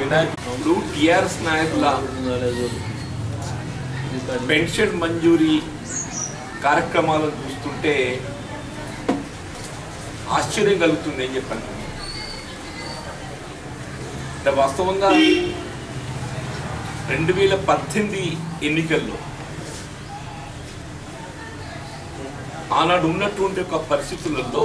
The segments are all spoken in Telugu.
వినాయకుడు టిఆర్ఎస్ నాయకుల పెన్షన్ మంజూరీ కార్యక్రమాలను చూస్తుంటే ఆశ్చర్యం కలుగుతుంది అని చెప్పాను అంటే వాస్తవంగా రెండు వేల పద్దెనిమిది ఎన్నికల్లో ఆనాడు ఉన్నటువంటి ఒక పరిస్థితులలో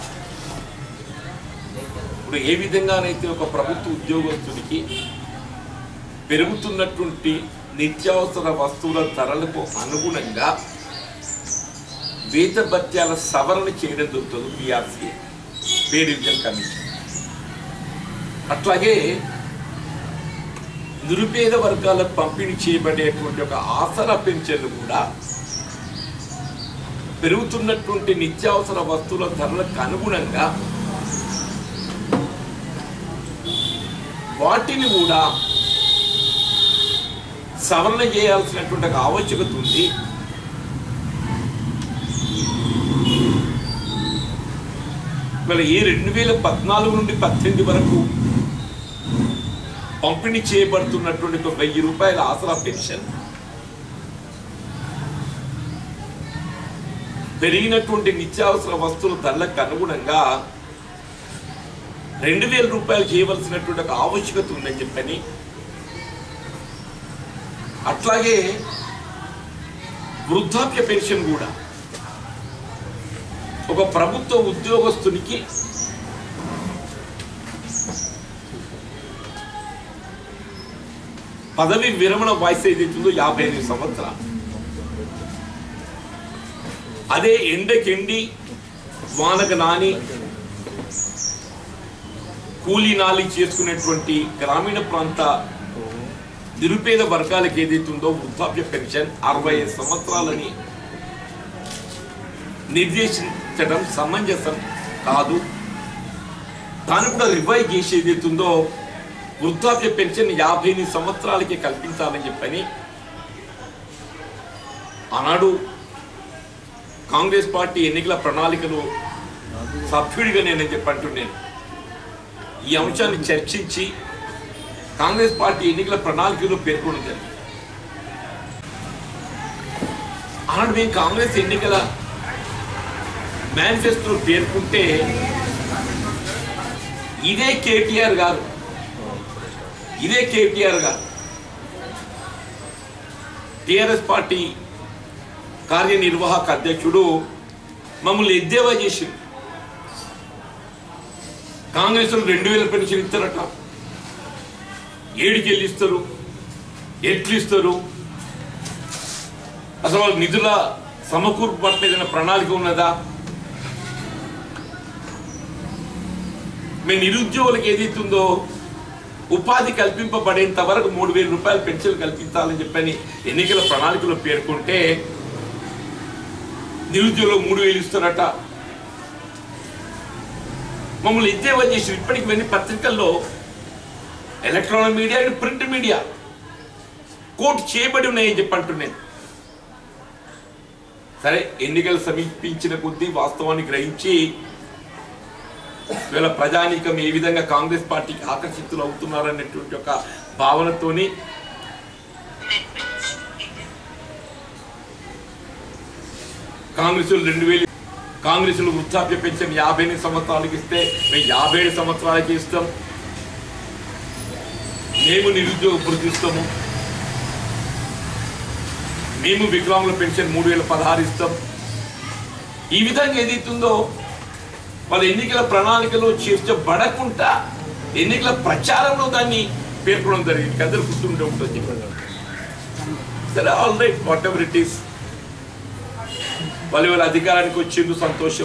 ఇప్పుడు ఏ విధంగానైతే ఒక ప్రభుత్వ ఉద్యోగస్తుడికి పెరుగుతున్నటువంటి నిత్యావసర వస్తువుల ధరలకు అనుగుణంగా వేత భత్యాల సవరణ చేయడం జరుగుతుంది పిఆర్సీ పే రివిజన్ కమిషన్ అట్లాగే నిరుపేద వర్గాలకు పంపిణీ చేయబడేటువంటి ఒక ఆసరా పెన్షన్లు కూడా పెరుగుతున్నటువంటి నిత్యావసర వస్తువుల ధరలకు అనుగుణంగా వాటిని కూడా సవరణ చేయాల్సినటువంటి ఒక ఆవశ్యకత ఉంది మరి ఈ రెండు వేల పద్నాలుగు నుండి పద్దెనిమిది వరకు పంపిణీ చేయబడుతున్నటువంటి ఒక వెయ్యి రూపాయల ఆసరా పెన్షన్ పెరిగినటువంటి నిత్యావసర వస్తువుల ధరలకు అనుగుణంగా రెండు వేల రూపాయలు చేయవలసినటువంటి ఒక ఆవశ్యకత ఉందని చెప్పని అట్లాగే వృద్ధాప్య పెన్షన్ కూడా ఒక ప్రభుత్వ ఉద్యోగస్తునికి పదవి విరమణ వయసు ఏదైతుందో యాభై ఎనిమిది సంవత్సరాలు అదే ఎండకెండి వానక నాని కూలీ నాలి చేసుకునేటువంటి గ్రామీణ ప్రాంత నిరుపేద వర్గాలకు ఏదైతుందో వృద్ధాప్య పెన్షన్ అరవై ఐదు సంవత్సరాలని నిర్దేశించడం సమంజసం కాదు దాన్ని కూడా రివైవ్ చేసి ఏదైతుందో వృద్ధాప్య పెన్షన్ యాభై ఎనిమిది సంవత్సరాలకి కల్పించాలని చెప్పని ఆనాడు కాంగ్రెస్ పార్టీ ఎన్నికల ప్రణాళికలు సభ్యుడిగా నేను చెప్పంటున్నాను ఈ అంశాన్ని చర్చించి కాంగ్రెస్ పార్టీ ఎన్నికల ప్రణాళికలో పేర్కొనడం జరిగింది ఆనాడు మేము కాంగ్రెస్ ఎన్నికల మేనిఫెస్టో పేర్కొంటే ఇదే కేటీఆర్ గారు ఇదే కేటీఆర్ గారు టిఆర్ఎస్ పార్టీ కార్యనిర్వాహక అధ్యక్షుడు మమ్మల్ని ఎద్దేవా చేసింది కాంగ్రెస్ రెండు వేల పెన్షన్ ఇస్తారట ఏడికి వెళ్ళి ఇస్తారు ఎట్లు ఇస్తారు అసలు వాళ్ళ నిధుల సమకూర్పు పట్ల ఏదైనా ప్రణాళిక ఉన్నదా మీ నిరుద్యోగులకు ఏదైతుందో ఉపాధి కల్పింపబడేంత వరకు మూడు వేల రూపాయల పెన్షన్ కల్పించాలని చెప్పని ఎన్నికల ప్రణాళికలో పేర్కొంటే నిరుద్యోగులు మూడు వేలు ఇస్తారట మమ్మల్ని ఎద్దేవా చేసి ఇప్పటికి వెళ్ళి పత్రికల్లో electronic media and print media quote చేయబడి ఉన్నాయని చెప్పి అంటున్నాను సరే ఎన్నికలు సమీపించిన కొద్దీ వాస్తవాన్ని గ్రహించి వీళ్ళ ప్రజానీకం ఏ విధంగా కాంగ్రెస్ పార్టీకి ఆకర్షితులు అవుతున్నారనేటువంటి ఒక భావనతోని కాంగ్రెస్ రెండు వేలు కాంగ్రెస్ వృద్ధాప్య పెన్షన్ యాభై ఎనిమిది సంవత్సరాలకి ఇస్తే మేము యాభై ఏడు సంవత్సరాలకి ఇస్తాం మేము నిరుద్యోగ భృతి ఇస్తాము మేము వికలాంగుల పెన్షన్ మూడు వేల పదహారు ఇస్తాం ఈ విధంగా ఏదైతుందో వాళ్ళ ఎన్నికల ప్రణాళికలో చేర్చబడకుండా ఎన్నికల ప్రచారంలో దాన్ని పేర్కొనడం జరిగింది కదరు గుర్తుండే ఉంటుంది సరే all right whatever it is వాళ్ళు వాళ్ళ అధికారానికి వచ్చిండు సంతోషం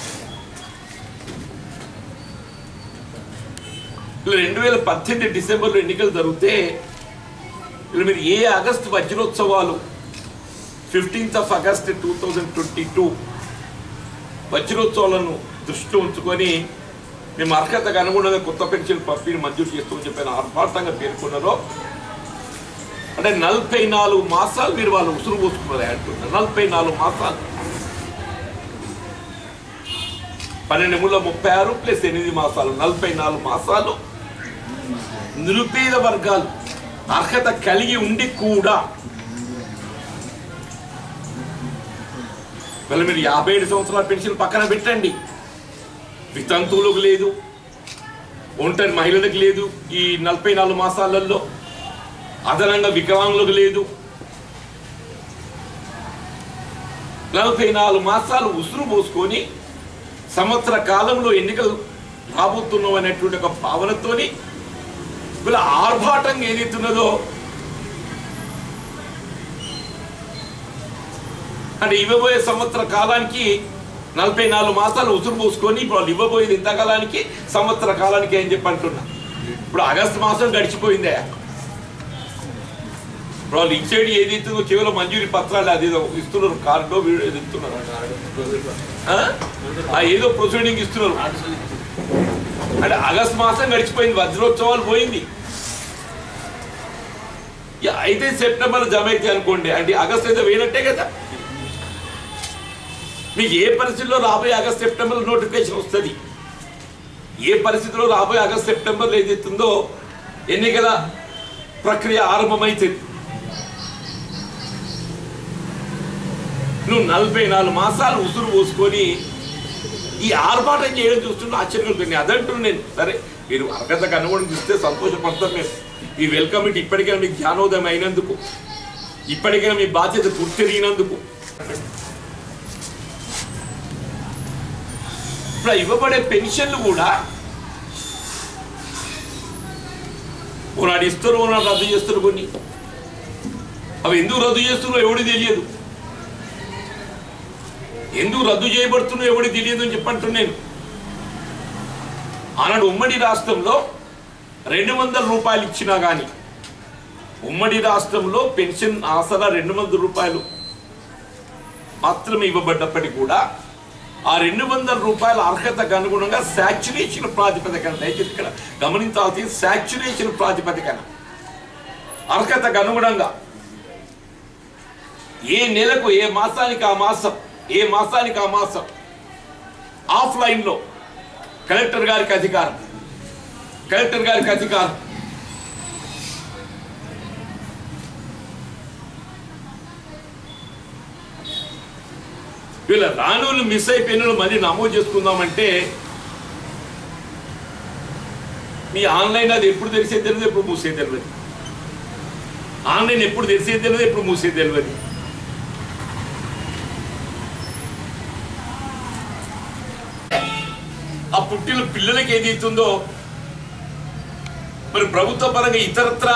ఇలా రెండు వేల పద్దెనిమిది డిసెంబర్లో ఎన్నికలు జరిగితే ఇలా మీరు ఏ ఆగస్టు వజ్రోత్సవాలు fifteenth of August two thousand twenty two వజ్రోత్సవాలను దృష్టిలో ఉంచుకొని మేము అర్హతకు అనుగుణంగా కొత్త పెన్షన్ పంపిణీ మంజూరు చేస్తామని చెప్పిన ఆర్భాటంగా పేర్కొన్నారో అంటే నలభై నాలుగు మాసాలు మీరు వాళ్ళు ఉసురు పోసుకున్నారు అంటున్నారు నలభై నాలుగు మాసాలు పన్నెండు మూడు ముప్పై ఆరు ప్లస్ ఎనిమిది మాసాలు నలభై నాలుగు మాసాలు నిరుపేద వర్గాలు అర్హత కలిగి ఉండి కూడా మళ్ళీ మీరు యాభై ఏడు సంవత్సరాల పెన్షన్ పక్కన పెట్టండి వితంతువులకు లేదు ఒంటరి మహిళలకు లేదు ఈ నలభై నాలుగు మాసాలలో అదనంగా వికలాంగులకు లేదు నలభై నాలుగు మాసాలు ఉసురు పోసుకొని సంవత్సర కాలంలో ఎన్నికలు రాబోతున్నాం అనేటువంటి ఒక భావనతోని వీళ్ళ ఆర్భాటంగా ఏదైతున్నదో అంటే ఇవ్వబోయే సంవత్సర కాలానికి నలభై నాలుగు మాసాలు ఉసురు పోసుకొని ఇప్పుడు వాళ్ళు ఇవ్వబోయేది ఇంతకాలానికి సంవత్సర కాలానికి అని చెప్పి అంటున్నా ఇప్పుడు ఆగస్టు మాసం గడిచిపోయిందే ఇప్పుడు వాళ్ళు ఇచ్చేది ఏదైతుందో కేవలం మంజూరీ పత్రాలు అది ఏదో ఇస్తున్నారు కార్డో వీడియో ఏదో ఇస్తున్నారు ఆ? ఆ ఏదో ప్రొసీడింగ్ ఇస్తున్నారు అంటే ఆగస్ట్ మాసం గడిచిపోయింది వజ్రోత్సవాలు పోయింది యా, అయితే సెప్టెంబర్ జమ అయితే అనుకోండి అంటే ఆగస్ట్ అయితే పోయినట్టే కదా మీకు ఏ పరిస్థితిలో రాబోయే ఆగస్ట్ సెప్టెంబర్ నోటిఫికేషన్ వస్తుంది ఏ పరిస్థితిలో రాబోయే ఆగస్ట్ సెప్టెంబర్లో ఏదైతుందో ఎన్నికల ప్రక్రియ ఆరంభమైతుంది నువ్వు నలభై నాలుగు మాసాలు ఉసురు పోసుకొని ఈ ఆర్భాటం చేయడం చూస్తుంటే ఆశ్చర్యం కలుగుతుంది అదంటున్నాను నేను సరే మీరు అర్హతకు అనుగుణంగా ఇస్తే సంతోషపడతాం మేము ఈ వెల్కమ్ ఇట్ ఇప్పటికైనా మీకు జ్ఞానోదయం అయినందుకు ఇప్పటికైనా మీ బాధ్యత గుర్తిరిగినందుకు ఇప్పుడు ఆ ఇవ్వబడే పెన్షన్లు కూడా ఓనాడు ఇస్తారు ఓనాడు రద్దు చేస్తారు కొన్ని అవి ఎందుకు రద్దు చేస్తున్నారో ఎవడికి తెలియదు ఎందుకు రద్దు చేయబడుతున్నాయో ఎవడికి తెలియదు అని చెప్పంటున్నాను ఆనాడు ఉమ్మడి రాష్ట్రంలో రెండు వందల రూపాయలు ఇచ్చినా కానీ ఉమ్మడి రాష్ట్రంలో పెన్షన్ ఆసరా రెండు వందల రూపాయలు మాత్రమే ఇవ్వబడ్డప్పటికీ కూడా ఆ రెండు వందల రూపాయల అర్హతకు అనుగుణంగా శాచ్యురేషన్ ప్రాతిపదికన దయచేసి ఇక్కడ గమనించాల్సింది శాచ్యురేషన్ ప్రాతిపదికన అర్హతకు అనుగుణంగా ఏ నెలకు ఏ మాసానికి ఆ మాసం ఏ మాసానికి ఆ మాసం ఆఫ్లైన్లో కలెక్టర్ గారికి అధికారం కలెక్టర్ గారికి అధికారం వీళ్ళ రాణులు మిస్ అయిపోయిన వాళ్ళు మళ్ళీ నమోదు చేసుకుందామంటే మీ ఆన్లైన్ అది ఎప్పుడు తెరిసేది తెలియదు ఎప్పుడు మూసేది తెలియదు ఆన్లైన్ ఎప్పుడు తెరిసేది తెలియదు ఎప్పుడు మూసేది తెలియదు ఆ పుట్టిన పిల్లలకి ఏది అవుతుందో మరి ప్రభుత్వ పరంగా ఇతరత్ర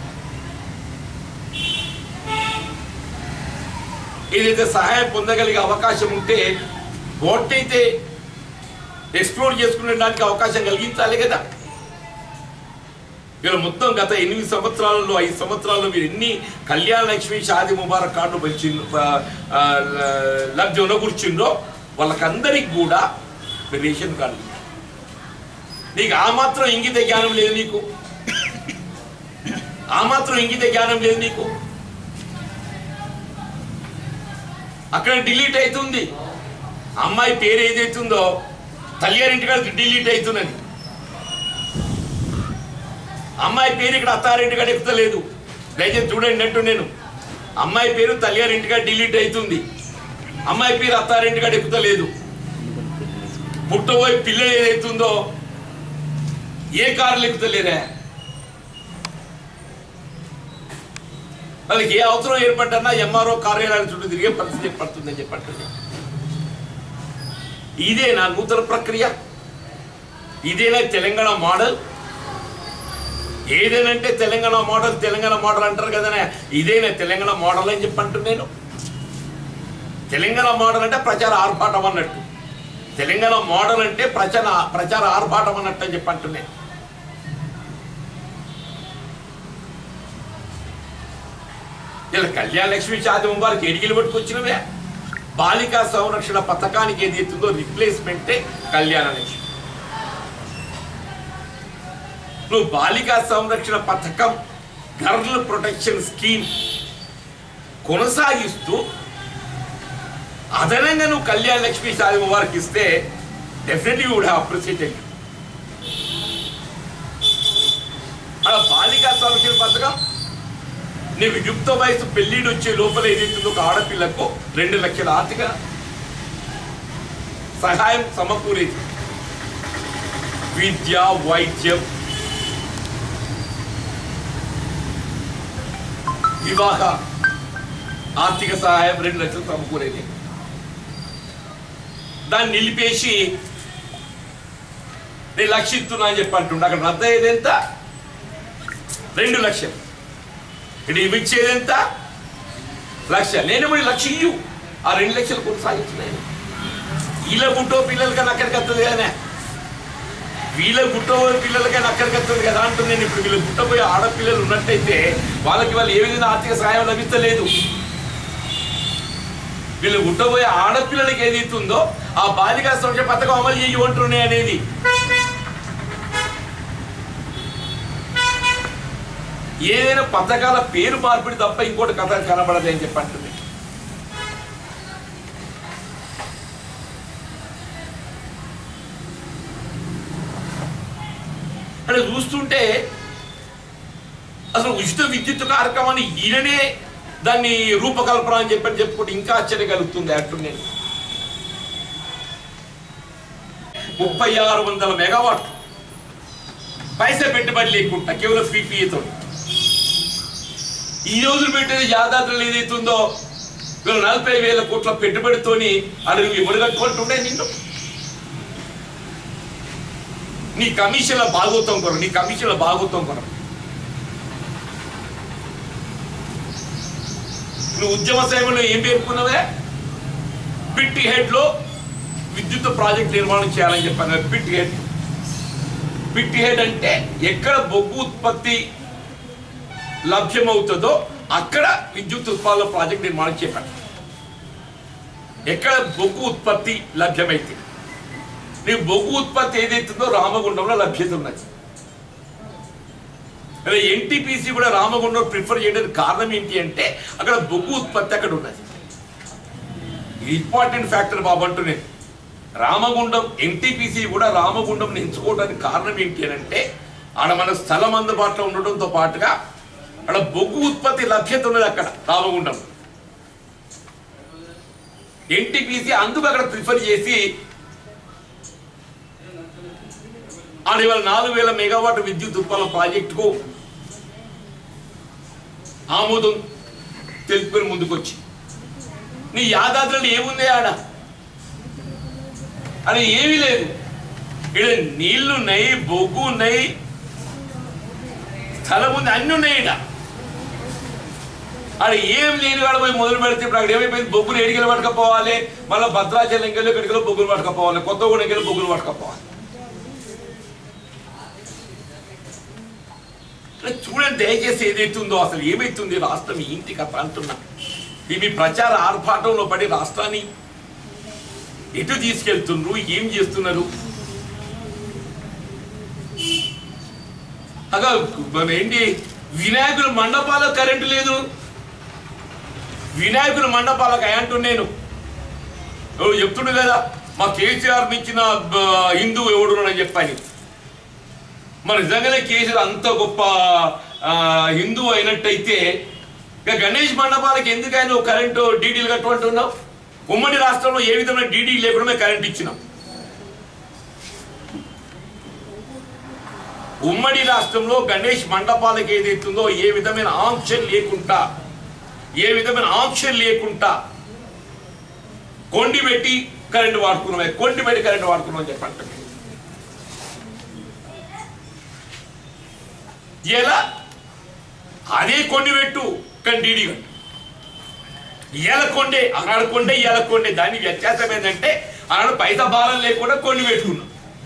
ఏదైతే సహాయం పొందగలిగే అవకాశం ఉంటే అయితే ఎక్స్ప్లోర్ చేసుకునేడానికి అవకాశం కలిగించాలి కదా ఇలా మొత్తం గత ఎనిమిది సంవత్సరాలలో ఐదు సంవత్సరాల్లో మీరు ఎన్ని కళ్యాణ లక్ష్మి షాది ముబారక్ కార్డు వచ్చి లబ్ధి కూర్చుండో వాళ్ళకందరికి కూడా మీరు రేషన్ కార్డు నీకు ఆ మాత్రం ఇంగిత జ్ఞానం లేదు నీకు ఆ మాత్రం ఇంగిత జ్ఞానం లేదు నీకు అక్కడ డిలీట్ అవుతుంది అమ్మాయి పేరు ఏదైతుందో తల్లిగారింటి కాడ డిలీట్ అవుతున్నది అమ్మాయి పేరు ఇక్కడ అత్తారింటి కాడ ఎక్కుతలేదు దయచేసి చూడండి అంటూ నేను అమ్మాయి పేరు తల్లిగారింటి కాడ డిలీట్ అవుతుంది అమ్మాయి పేరు అత్తారింటి కాడ ఎక్కుతలేదు పుట్టబోయే పిల్ల ఏదైతుందో ఏ కారులు ఎక్కుతలేరా వాళ్ళకి ఏ అవసరం ఏర్పడ్డన్నా ఎంఆర్ఓ కార్యాలయాల చుట్టూ తిరిగే పరిస్థితి ఏర్పడుతుందని చెప్పండి ఇదే నా నూతన ప్రక్రియ ఇదేనా తెలంగాణ మోడల్ ఏదేనంటే తెలంగాణ మోడల్ తెలంగాణ మోడల్ అంటారు కదనే ఇదేనా తెలంగాణ మోడల్ అని చెప్పంటు నేను తెలంగాణ మోడల్ అంటే ప్రచార ఆర్భాటం అన్నట్టు తెలంగాణ మోడల్ అంటే ప్రచార ప్రచార ఆర్భాటం అన్నట్టు అని చెప్పంటు నేను ఇలా కళ్యాణ లక్ష్మి షాది ముబారక్ ఎడిగిలు పట్టుకొచ్చినవే బాలికా సంరక్షణ పథకానికి ఏది అవుతుందో రిప్లేస్మెంటే కళ్యాణ లక్ష్మి నువ్వు బాలికా సంరక్షణ పథకం గర్ల్ ప్రొటెక్షన్ స్కీమ్ కొనసాగిస్తూ అదనంగా నువ్వు కళ్యాణ లక్ష్మి షాది ముబారక్ ఇస్తే డెఫినెట్లీ వుడ్ హ్యావ్ అప్రిసియేటెడ్ అక్కడ బాలికా సంరక్షణ పథకం నీకు యుక్త వయసు పెళ్లిడు వచ్చే లోపల ఏదైతుందో ఒక ఆడపిల్లకు రెండు లక్షల ఆర్థిక సహాయం సమకూరేది విద్య వైద్యం వివాహ ఆర్థిక సహాయం రెండు లక్షలు సమకూరేది దాన్ని నిలిపేసి నేను లక్ష ఇస్తున్నా అని చెప్పి అంటుండే అక్కడ రద్దు అయ్యేది ఎంత రెండు లక్షలు ఇక్కడ ఇవి ఇచ్చేది ఎంత లక్ష నేను మరి లక్ష ఇయ్యు ఆ రెండు లక్షలు కొనసాగించినాయి వీళ్ళ గుట్టో పిల్లలకన్నా అక్కడికి వస్తుంది కానీ వీళ్ళ గుట్టో పిల్లలకైనా అక్కడికి వస్తుంది కదా అంటున్నాను నేను ఇప్పుడు వీళ్ళు గుట్టపోయే ఆడపిల్లలు ఉన్నట్టయితే వాళ్ళకి వాళ్ళు ఏ విధంగా ఆర్థిక సహాయం లభిస్తలేదు వీళ్ళు గుట్టబోయే ఆడపిల్లలకి ఏది ఇస్తుందో ఆ బాలికా సంక్షేమ పథకం అమలు చేయి అంటున్నాయి అనేది ఏదైనా పథకాల పేరు మార్పిడి తప్ప ఇంకోటి కథ కనబడదు అని చెప్పి అంటుంది అంటే చూస్తుంటే అసలు ఉచిత విద్యుత్ కార్యక్రమాన్ని ఈయననే దాన్ని రూపకల్పన అని చెప్పని చెప్పుకుంటే ఇంకా ఆశ్చర్యం కలుగుతుంది అట్టు నేను ముప్పై ఆరు వందల మెగావాట్ పైసా పెట్టుబడి లేకుండా కేవలం పీపీఏతో ఈ రోజు పెట్టేది యాదాద్రలు ఏదైతుందో వీళ్ళు నలభై వేల కోట్ల పెట్టుబడితోని అడుగు ముడగట్టుకుంటుండే నిన్ను నీ కమిషన్ల భాగోత్వం కొరకు నీ కమిషన్ల భాగోత్వం కొరకు నువ్వు ఉద్యమ సేవలో ఏం పేర్కొన్నావే పిట్టి హెడ్ లో విద్యుత్ ప్రాజెక్ట్ నిర్మాణం చేయాలని చెప్పాను పిట్టి హెడ్ పిట్టి హెడ్ అంటే ఎక్కడ బొగ్గు ఉత్పత్తి లభ్యమవుతుందో అక్కడ విద్యుత్ ఉత్పాదన ప్రాజెక్ట్ నిర్మాణం చేపట్టాలి ఎక్కడ బొగ్గు ఉత్పత్తి లభ్యమైతే నీ బొగ్గు ఉత్పత్తి ఏదైతుందో రామగుండంలో లభ్యత ఉన్నది అదే ఎన్టీపీసీ కూడా రామగుండం ప్రిఫర్ చేయడానికి కారణం ఏంటి అంటే అక్కడ బొగ్గు ఉత్పత్తి అక్కడ ఉన్నది ఇది ఇంపార్టెంట్ ఫ్యాక్టర్ బాబు అంటున్నాను రామగుండం ఎన్టీపీసీ కూడా రామగుండం ఎంచుకోవడానికి కారణం ఏంటి అని అంటే ఆడ మన స్థలం అందుబాటులో ఉండడంతో పాటుగా అక్కడ బొగ్గు ఉత్పత్తి లభ్యత ఉన్నది అక్కడ రామగుండం ఎన్టీపీసీ అందుకు అక్కడ ప్రిఫర్ చేసి ఆడ ఇవాళ నాలుగు వేల మెగావాట్ విద్యుత్ ఉత్పన్న ప్రాజెక్టుకు ఆమోదం తెలుపుకొని ముందుకొచ్చి నీ యాదాద్రలు ఏముంది ఆడ అని ఏమీ లేదు ఇక్కడ నీళ్లు ఉన్నాయి బొగ్గు ఉన్నాయి స్థలం ఉంది అన్ని ఉన్నాయి ఇక్కడ ఆడ ఏం లేని వాడు పోయి మొదలు పెడితే ఇప్పుడు అక్కడ ఏమైపోయింది బొగ్గులు ఎడికలు పట్టుకపోవాలి మళ్ళీ భద్రాచలం ఎంకెళ్ళి ఎడికలు బొగ్గులు పట్టుకపోవాలి కొత్తగూడెం ఎంకెళ్ళి బొగ్గులు పట్టుకపోవాలి ఇక్కడ చూడండి దయచేసి ఏదైతుందో అసలు ఏమైతుంది రాష్ట్రం ఏంటి కథ అంటున్నా ఈ మీ ప్రచార ఆర్భాటంలో పడి రాష్ట్రాన్ని ఎటు తీసుకెళ్తున్నారు ఏం చేస్తున్నారు అగా మన ఏంటి వినాయకుల మండపాలకు కరెంటు లేదు వినాయకుల మండపాలకు అయంటు నేను ఎవరు చెప్తుండే కదా మా కేసీఆర్ ఇచ్చిన హిందూ ఎవడునని చెప్పని మరి నిజంగానే కేసీఆర్ అంత గొప్ప ఆ, హిందువు అయినట్టయితే ఇక గణేష్ మండపాలకు ఎందుకైనా నువ్వు కరెంటు డీడీలు కట్టుకుంటున్నావు ఉమ్మడి రాష్ట్రంలో ఏ విధమైన డీడీ లేకుండా కరెంట్ ఇచ్చినాం ఉమ్మడి రాష్ట్రంలో గణేష్ మండపాలకు ఏదైతుందో ఏ విధమైన ఆంక్షలు లేకుండా ఏ విధమైన ఆంక్షలు లేకుండా కొండి పెట్టి కరెంటు వాడుకున్నాం కొండి పెట్టి కరెంటు వాడుకున్నాం అని చెప్పండి ఎలా అదే కొండి పెట్టు కానీ డీడీ కట్టు ఇవాళ కొండే ఆనాడు కొండే ఇవాళ కొండే దానికి వ్యత్యాసం ఏంటంటే ఆనాడు పైసా భారం లేకుండా కొన్ని పెట్టుకున్నాం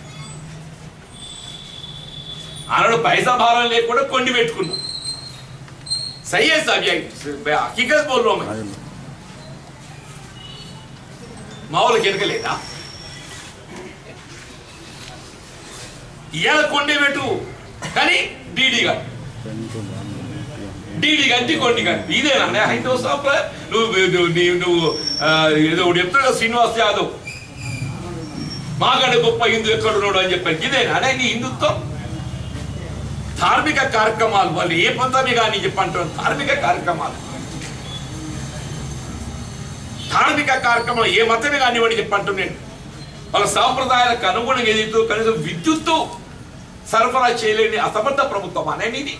ఆనాడు పైసా భారం లేకుండా కొన్ని పెట్టుకున్నాం सही है साहब ये मैं हकीकत बोल रहा हूं मैं మామూలు కెరకలేదా ఇవాళ కొండే పెట్టు కానీ డీడీ కట్టు డీడీ కట్టి కొన్ని కట్టి ఇదేనా హైందవ సాంప్రదాయం నువ్వు నువ్వు నీ- నువ్వు ఆ, ఏదో ఒకటి చెప్తాడు కదా శ్రీనివాస్ యాదవ్ మాకంటే గొప్ప హిందూ ఎక్కడ ఉన్నాడు అని చెప్పాను ఇదేనా అనే నీ హిందుత్వం ధార్మిక కార్యక్రమాలు వాళ్ళు ఏ పంతమే కానీ చెప్పంటారు ధార్మిక కార్యక్రమాలు ధార్మిక కార్యక్రమాలు ఏ మతమే కానివ్వండి చెప్పంటాను నేను వాళ్ళ సాంప్రదాయాలకు అనుగుణంగా ఏదైతే కనీసం విద్యుత్తు సరఫరా చేయలేని అసమర్థ ప్రభుత్వం అనేది ఇది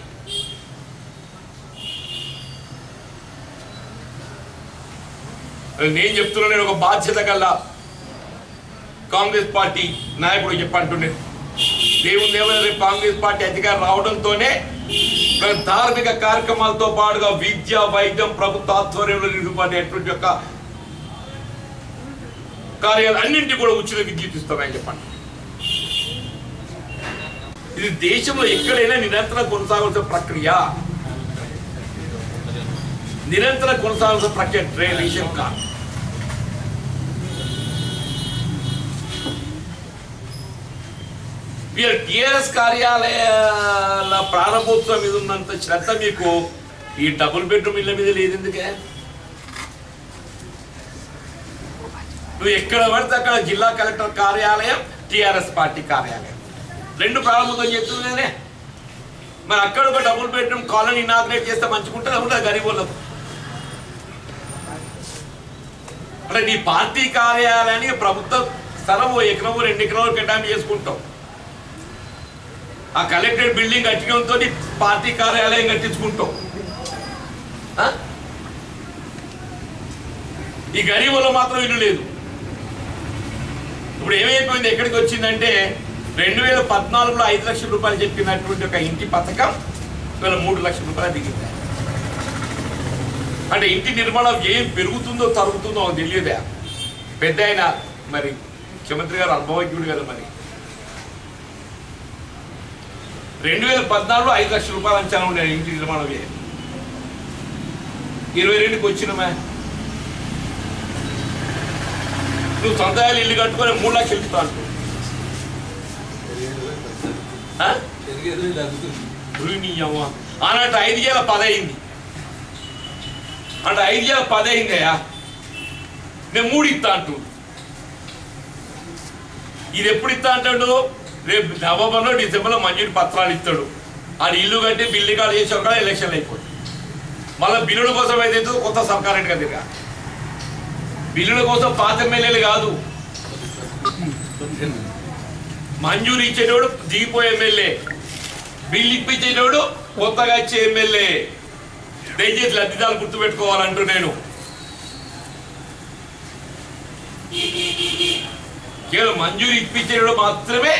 నేను చెప్తున్నా నేను ఒక బాధ్యత గల కాంగ్రెస్ పార్టీ నాయకుడు చెప్పంటున్నాను దేవుని ఏమైనా రేపు కాంగ్రెస్ పార్టీ అధికారం రావడంతోనే మరి ధార్మిక కార్యక్రమాలతో పాటుగా విద్య వైద్యం ప్రభుత్వ ఆధ్వర్యంలో నిర్వహించేటువంటి యొక్క కార్యాలు అన్నింటి కూడా ఉచిత విద్యుత్ ఇస్తామని చెప్పండి ఇది దేశంలో ఎక్కడైనా నిరంతరం కొనసాగాల్సిన ప్రక్రియ నిరంతరం కొనసాగాల్సిన ప్రక్రియ ట్రైన్ విషయం కాదు మీరు టిఆర్ఎస్ కార్యాలయాల ప్రారంభోత్సవం మీద ఉన్నంత శ్రద్ధ మీకు ఈ డబుల్ బెడ్రూమ్ ఇళ్ళ మీద లేదు ఎందుకే నువ్వు ఎక్కడ పడితే అక్కడ జిల్లా కలెక్టర్ కార్యాలయం టిఆర్ఎస్ పార్టీ కార్యాలయం రెండు ప్రారంభోత్సవం చెప్తుందేనే మరి అక్కడ ఒక డబుల్ బెడ్రూమ్ కాలనీ ఇనాగ్రేట్ చేస్తే మంచుకుంటే ఉంటుంది గరీబ్ వాళ్ళకు అంటే నీ పార్టీ కార్యాలయానికి ప్రభుత్వ స్థలం ఓ ఎకరం రెండు ఎకరాలు కేటాయింపు చేసుకుంటావు ఆ కలెక్టరేట్ బిల్డింగ్ కట్టడంతో పార్టీ కార్యాలయం కట్టించుకుంటాం ఆ? ఈ గరీబులో మాత్రం ఇల్లు లేదు ఇప్పుడు ఏమైపోయింది ఎక్కడికి వచ్చిందంటే రెండు వేల పద్నాలుగులో ఐదు లక్షల రూపాయలు చెప్పినటువంటి ఒక ఇంటి పథకం ఇవాళ మూడు లక్షల రూపాయలు దిగింది అంటే ఇంటి నిర్మాణం ఏం పెరుగుతుందో తరుగుతుందో తెలియదా పెద్ద ఆయన మరి ముఖ్యమంత్రి గారు అనుభవజ్ఞుడు కదా మరి రెండు వేల పద్నాలుగులో ఐదు లక్షల రూపాయలు అంచనా ఉండే ఇంటి నిర్మాణం వ్యయం. ఇరవై రెండుకి వచ్చినమే నువ్వు సొంతగా ఇల్లు కట్టుకొని మూడు లక్షలు ఇస్తా అంటావు. ఆ? పెరిగేది తగ్గుతుంది ఉరి నీ అవ్వ. అన్నట్టు ఐదు వేల పదయింది అంటే ఐదు వేల పదయిందయ్యా నేను మూడు ఇస్తా అంటు ఇది ఎప్పుడు ఇస్తా అంటాడు రేపు నవంబర్లో డిసెంబర్లో మంజూరు పత్రాలు ఇస్తాడు అది ఇల్లు కట్టి బిల్లు కాల్ చేసి ఒక ఎలక్షన్లు అయిపోతుంది మళ్ళీ బిల్లుల కోసం అయితే కొత్త సర్కార్ కదా ఇక బిల్లుల కోసం పాత ఎమ్మెల్యేలు కాదు మంజూరు ఇచ్చేటోడు దిగిపోయే ఎమ్మెల్యే బిల్లు ఇప్పించేటోడు కొత్తగా ఇచ్చే ఎమ్మెల్యే దయచేసి లబ్ధిదారులు గుర్తుపెట్టుకోవాలంటూ నేను కేవలం మంజూరు ఇప్పించేటోడు మాత్రమే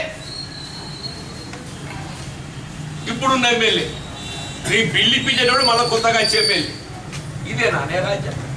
ఇప్పుడున్న ఎమ్మెల్యే నీ బిల్లు ఇప్పించేటోడు మళ్ళీ కొత్తగా వచ్చే ఎమ్మెల్యే ఇదేనా నే రాజ్యం